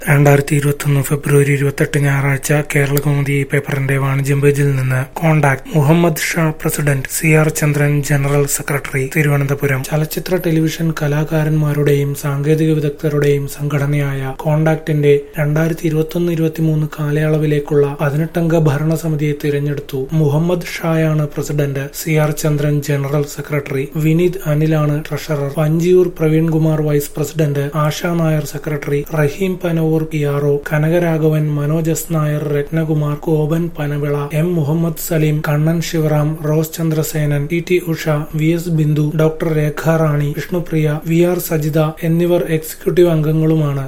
രണ്ടായിരത്തി ഇരുപത്തൊന്ന് ഫെബ്രുവരി ഇരുപത്തെട്ട് ഞായറാഴ്ച കേരളകൗമുദി പേപ്പറിന്റെ വാണിജ്യം പേജിൽ നിന്ന് contact Muhammad Shah president C R Chandran general secretary Thiruvananthapuram ചലച്ചിത്ര ടെലിവിഷൻ കലാകാരന്മാരുടെയും സാങ്കേതിക വിദഗ്ധരുടെയും സംഘടനയായ കോണ്ടാക്ടിന്റെ രണ്ടായിരത്തി ഇരുപത്തൊന്ന് ഇരുപത്തിമൂന്ന് കാലയളവിലേക്കുള്ള പതിനെട്ടംഗ ഭരണസമിതിയെ തിരഞ്ഞെടുത്തു മുഹമ്മദ് ഷായാണ് president C R Chandran general secretary Vineeth അനിലാണ് treasurer Panchiyoor Praveenkumar vice president Asha Nair secretary Rahim Panavoor P R O Kanakaraghavan Manoj S Nair Rathnakumar Kopan Panavila M Muhammad Saleem Kannan Sivaram Rose Chandrasenan T T Usha V S Bindu doctor Rekha Rani Vishnupriya V R Sajitha എന്നിവർ എക്സിക്യൂട്ടീവ് അംഗങ്ങളുമാണ്